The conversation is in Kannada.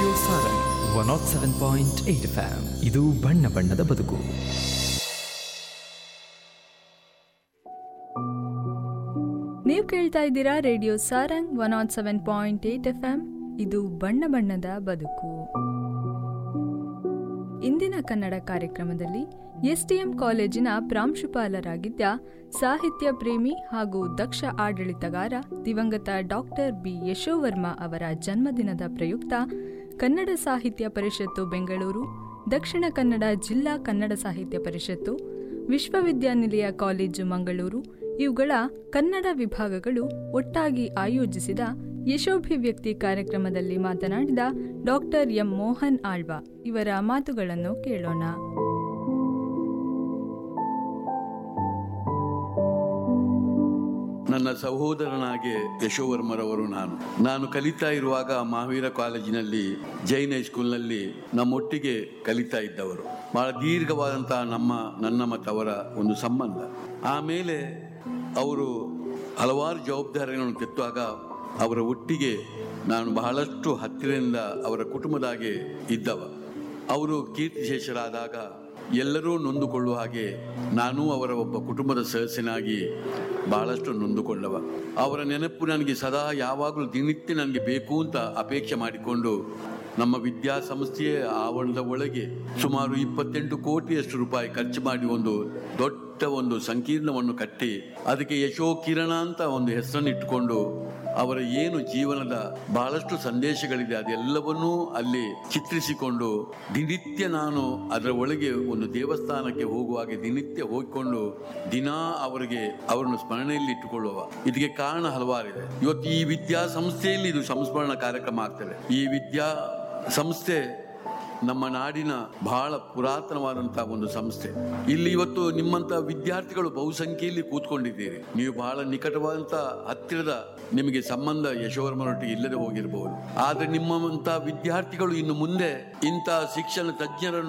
radio Sarang one nought seven point eight FM ಇದು ಬಣ್ಣ ಬಣ್ಣದ ಬದುಕು ನೀವು ಕೇಳ್ತಾ ಇದ್ದೀರಾ radio Sarang one nought seven point eight F M ಇದು ಬಣ್ಣ ಬಣ್ಣದ ಬದುಕು ಇಂದಿನ ಕನ್ನಡ ಕಾರ್ಯಕ್ರಮದಲ್ಲಿ ಎಸ್ಟಿಎಂ ಕಾಲೇಜಿನ ಪ್ರಾಂಶುಪಾಲರಾಗಿದ್ದ ಸಾಹಿತ್ಯ ಪ್ರೇಮಿ ಹಾಗೂ ದಕ್ಷ ಆಡಳಿತಗಾರ ದಿವಂಗತ ಡಾಕ್ಟರ್ ಬಿ ಯಶೋವರ್ಮ ಅವರ ಜನ್ಮದಿನದ ಪ್ರಯುಕ್ತ ಕನ್ನಡ ಸಾಹಿತ್ಯ ಪರಿಷತ್ತು ಬೆಂಗಳೂರು ದಕ್ಷಿಣ ಕನ್ನಡ ಜಿಲ್ಲಾ ಕನ್ನಡ ಸಾಹಿತ್ಯ ಪರಿಷತ್ತು ವಿಶ್ವವಿದ್ಯಾನಿಲಯ ಕಾಲೇಜು ಮಂಗಳೂರು ಇವುಗಳ ಕನ್ನಡ ವಿಭಾಗಗಳು ಒಟ್ಟಾಗಿ ಆಯೋಜಿಸಿದ ಯಶೋಭಿವ್ಯಕ್ತಿ ಕಾರ್ಯಕ್ರಮದಲ್ಲಿ ಮಾತನಾಡಿದ ಡಾಕ್ಟರ್ ಎಂ ಮೋಹನ್ ಆಳ್ವ ಇವರ ಮಾತುಗಳನ್ನು ಕೇಳೋಣ ನನ್ನ ಸಹೋದರನಾಗೆ ಯಶೋವರ್ಮರವರು ನಾನು ನಾನು ಕಲಿತಾ ಇರುವಾಗ ಮಹಾವೀರ ಕಾಲೇಜಿನಲ್ಲಿ ಜೈನ್ ಹೈಸ್ಕೂಲ್ನಲ್ಲಿ ನಮ್ಮೊಟ್ಟಿಗೆ ಕಲಿತಾ ಇದ್ದವರು ಬಹಳ ದೀರ್ಘವಾದಂತಹ ನಮ್ಮ ನನ್ನ ಮತ್ತು ಅವರ ಒಂದು ಸಂಬಂಧ ಆಮೇಲೆ ಅವರು ಹಲವಾರು ಜವಾಬ್ದಾರಿಗಳನ್ನು ತೆತ್ತುವಾಗ ಅವರ ಒಟ್ಟಿಗೆ ನಾನು ಬಹಳಷ್ಟು ಹತ್ತಿರದಿಂದ ಅವರ ಕುಟುಂಬದಾಗೆ ಇದ್ದವ ಅವರು ಕೀರ್ತಿಶೇಷರಾದಾಗ ಎಲ್ಲರೂ ನೊಂದುಕೊಳ್ಳುವ ಹಾಗೆ ನಾನೂ ಅವರ ಒಬ್ಬ ಕುಟುಂಬದ ಸದಸ್ಯನಾಗಿ ಬಹಳಷ್ಟು ನೊಂದುಕೊಂಡವ ಅವರ ನೆನಪು ನನಗೆ ಸದಾ ಯಾವಾಗಲೂ ದಿನನಿತ್ಯ ನನಗೆ ಬೇಕು ಅಂತ ಅಪೇಕ್ಷೆ ಮಾಡಿಕೊಂಡು ನಮ್ಮ ವಿದ್ಯಾಸಂಸ್ಥೆಯ ಆವರಣದ ಒಳಗೆ ಸುಮಾರು ಇಪ್ಪತ್ತೆಂಟು ಕೋಟಿಯಷ್ಟು ರೂಪಾಯಿ ಖರ್ಚು ಮಾಡಿ ಒಂದು ದೊಡ್ಡ ಒಂದು ಸಂಕೀರ್ಣವನ್ನು ಕಟ್ಟಿ ಅದಕ್ಕೆ ಯಶೋ ಕಿರಣ ಅಂತ ಒಂದು ಹೆಸರನ್ನು ಇಟ್ಟುಕೊಂಡು ಅವರ ಏನು ಜೀವನದ ಬಹಳಷ್ಟು ಸಂದೇಶಗಳಿದೆ ಅದೆಲ್ಲವನ್ನೂ ಅಲ್ಲಿ ಚಿತ್ರಿಸಿಕೊಂಡು ದಿನಿತ್ಯ ನಾನು ಅದರ ಒಳಗೆ ಒಂದು ದೇವಸ್ಥಾನಕ್ಕೆ ಹೋಗುವಾಗೆ ದಿನಿತ್ಯ ಹೋಗಿಕೊಂಡು ದಿನಾ ಅವರಿಗೆ ಅವರನ್ನು ಸ್ಮರಣೆಯಲ್ಲಿ ಇಟ್ಟುಕೊಳ್ಳುವ ಇದಕ್ಕೆ ಕಾರಣ ಹಲವಾರಿದೆ ಇವತ್ತು ಈ ವಿದ್ಯಾಸಂಸ್ಥೆಯಲ್ಲಿ ಇದು ಸಂಸ್ಮರಣ ಕಾರ್ಯಕ್ರಮ ಆಗ್ತದೆ ಈ ವಿದ್ಯಾ ಸಂಸ್ಥೆ ನಮ್ಮ ನಾಡಿನ ಬಹಳ ಪುರಾತನವಾದಂತಹ ಒಂದು ಸಂಸ್ಥೆ ಇಲ್ಲಿ ಇವತ್ತು ನಿಮ್ಮಂತ ವಿದ್ಯಾರ್ಥಿಗಳು ಬಹುಸಂಖ್ಯೆಯಲ್ಲಿ ಕೂತ್ಕೊಂಡಿದ್ದೀರಿ ನೀವು ಬಹಳ ನಿಕಟವಾದಂತ ಹತ್ತಿರದ ನಿಮಗೆ ಸಂಬಂಧ ಯಶೋವರ್ಮನೊಟ್ಟಿಗೆ ಇಲ್ಲದೆ ಹೋಗಿರಬಹುದು ಆದ್ರೆ ನಿಮ್ಮಂತ ವಿದ್ಯಾರ್ಥಿಗಳು ಇನ್ನು ಮುಂದೆ ಇಂಥ ಶಿಕ್ಷಣ ತಜ್ಞರನ್ನು